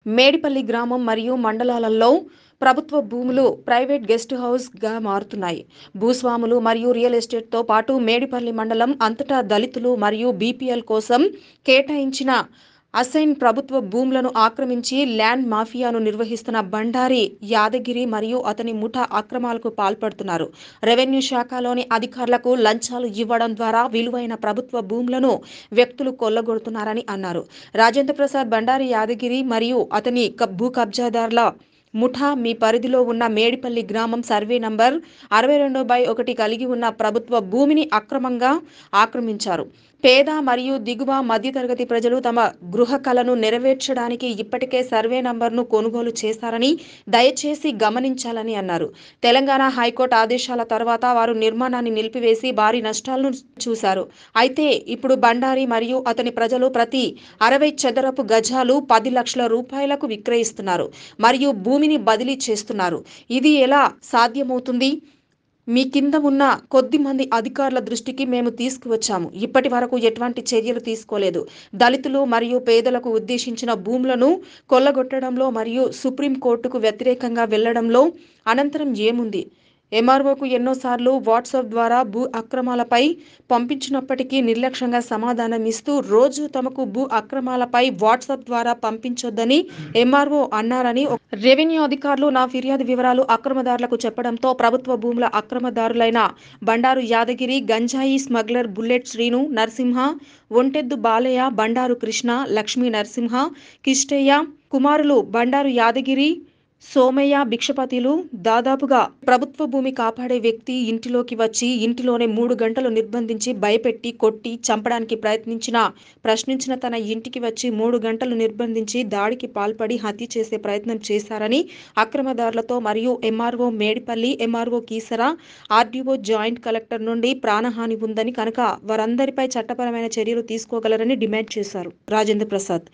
మేడిపల్లి గ్రామం మరియు మండలాలలో ప్రభుత్వ భూములు ప్రైవేట్ గెస్ట్ హౌస్గా మారుతున్నాయి భూస్వాములు మరియు రియల్ ఎస్టేట్తో పాటు మేడిపల్లి మండలం అంతటా దళితులు మరియు బీపీఎల్ కోసం కేటాయించిన అసైన్ ప్రభుత్వ భూములను ఆక్రమించి ల్యాండ్ మాఫియాను నిర్వహిస్తున్న బండారి యాదగిరి మరియు అతని ముఠా అక్రమాలకు పాల్పడుతున్నారు రెవెన్యూ శాఖలోని అధికారులకు లంచాలు ఇవ్వడం ద్వారా విలువైన ప్రభుత్వ భూములను వ్యక్తులు కొల్లగొడుతున్నారని అన్నారు రాజేంద్ర ప్రసాద్ బండారి యాదగిరి మరియు అతని క- భూ కబ్జాదారుల ముఠా మీ పరిధిలో ఉన్న మేడిపల్లి గ్రామం సర్వే నంబర్ అరవై రెండు బై ఒకటి కలిగి ఉన్న ప్రభుత్వ భూమిని అక్రమంగా ఆక్రమించారు పేద మరియు దిగువ మధ్యతరగతి ప్రజలు తమ గృహ కలను నెరవేర్చడానికి ఇప్పటికే సర్వే నంబర్ను కొనుగోలు చేశారని దయచేసి గమనించాలని అన్నారు తెలంగాణ హైకోర్టు ఆదేశాల తర్వాత వారు నిర్మాణాన్ని నిలిపివేసి భారీ నష్టాలను చూశారు అయితే ఇప్పుడు బండారి మరియు అతని ప్రజలు ప్రతి అరవై చదరపు గజాలు పది లక్షల రూపాయలకు విక్రయిస్తున్నారు మరియు భూమిని బదిలీ చేస్తున్నారు ఇది ఎలా సాధ్యమవుతుంది మీ కింద ఉన్న కొద్ది మంది అధికారుల దృష్టికి మేము తీసుకువచ్చాము ఇప్పటి వరకు ఎటువంటి చర్యలు తీసుకోలేదు దళితులు మరియు పేదలకు ఉద్దేశించిన భూములను కొల్లగొట్టడంలో మరియు సుప్రీంకోర్టుకు వ్యతిరేకంగా వెళ్లడంలో అనంతరం ఏముంది ఎంఆర్ఓకు ఎన్నోసార్లు వాట్సాప్ ద్వారా భూ అక్రమాలపై పంపించినప్పటికీ నిర్లక్ష్యంగా సమాధానం ఇస్తూ రోజు తమకు భూ అక్రమాలపై వాట్సాప్ ద్వారా పంపించొద్దని ఎంఆర్ఓ అన్నారని ఒక రెవెన్యూ అధికారులు నా ఫిర్యాదు వివరాలు అక్రమదారులకు చెప్పడంతో ప్రభుత్వ భూముల అక్రమదారులైన బండారు యాదగిరి గంజాయి స్మగ్లర్ బుల్లెట్ శ్రీను నరసింహ ఒంటెద్దు బాలయ్య బండారు కృష్ణ లక్ష్మీ నరసింహ కిష్టయ్య కుమారులు బండారు యాదగిరి సోమయ్య భిక్షపతిలు దాదాపుగా ప్రభుత్వ భూమి కాపాడే వ్యక్తి ఇంటిలోకి వచ్చి ఇంటిలోనే మూడు గంటలు నిర్బంధించి భయపెట్టి కొట్టి చంపడానికి ప్రయత్నించిన ప్రశ్నించిన తన ఇంటికి వచ్చి మూడు గంటలు నిర్బంధించి దాడికి పాల్పడి హత్య చేసే ప్రయత్నం చేశారని అక్రమదారులతో మరియు MRO Medipalli MRO Keesara RDO joint collector నుండి ప్రాణహాని ఉందని కనుక వారందరిపై చట్టపరమైన చర్యలు తీసుకోగలరని డిమాండ్ చేశారు రాజేంద్ర ప్రసాద్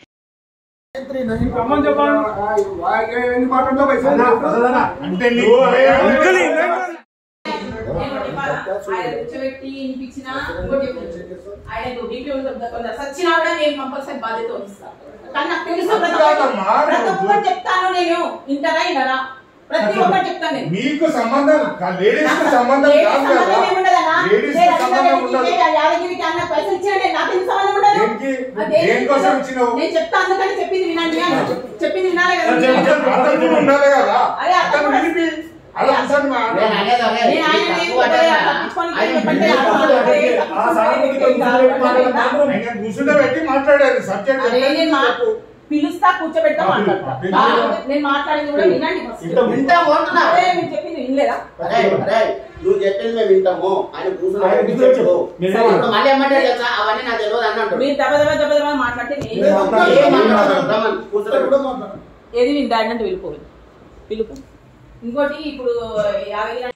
రమ్మని చెప్పండి. అంటే నీ అంకుల్ ఏంటంటే నేను చెప్పాలా? ఆయన కూర్చోబెట్టి వినిపించిన ఇంకోటి చెప్తాను. ఆయన డ్యూటీ ఉంటుంది కొందరు సచ్చినా కూడా నేను కంపల్సరీ బాధ్యత వహిస్తాను కానీ నాకు తెలుసు ప్రతి కాదమ్మా, ఒక్కటి ప్రతి నువ్వు- ఒక్కటి చెప్తాను నేను ఇంటరా ఇనరా ప్రతి ఒక్కటి చెప్తాను నేను మీకు సంబంధం లేడీస్ కు సంబంధం లేడీస్ కాదు సంబంధం కదా ఏముండదనా? లేడీస్ నేను కు సంబంధం అడిగిన ఉండదు వ్యక్తికి యాదగిరికి అన్న పైసలు ఇచ్చాడే నాకు ఎందుకు సంబంధం ఉండదు దేనికి? అదే దేనికోసం ఇచ్చినావు? నేను చెప్తా అందుకని చెప్పింది వినండి అని. చెప్పింది వినాలి కదా అతను కూడా ఉండాలి కదా అదే అతను అతను కూడా- వినిపి అలా కూర్చొని మా- నేను అనేది అదే. నేను ఆయన తక్కువ నేను అడగనా? తప్పించుకొని ఆయన చెప్పండి, బిల్డింగ్ ఆ తక్కువ అదే అడగనా? ఆ సానుభూతి కూర్చోబెట్టి మాట్లాడడం ఆయన కూర్చుంటే పెట్టి మాట్లాడారు సబ్జెక్ట్ అదే నేను మా- పిలుస్తా కూర్చోబెడతా ఆ, మాట్లాడతా పిలు- ఆ, నేను మాట్లాడింది కూడా వినండి first. ఇంత- ఇంత పోతున్నా. అదే మీరు చెప్పింది వినలేదా అరే, అరే, నువ్వు చెప్పింది మేము వింటాము ఆయన కూర్చుని ఆయన ఆయన కూర్చొని చెప్పు. నేను సరే, ఇప్పుడు మళ్ళీ ఏమంటాడు తెలుసా అవన్నీ నాకు తెలియదు అని అంటాడు మీరు దెబ్బ దెబ్బ దెబ్బ దెబ్బ మాట్లాడితే నేను నేను మాట్లాడను. ఏం మాట్లాడతాడు? రమ్మని, కూర్చోబెట్టు. ఏది నేను డాడీ అంటే వెళ్ళిపోదు పిలుపు ఇంకోటి ఇప్పుడు యాభై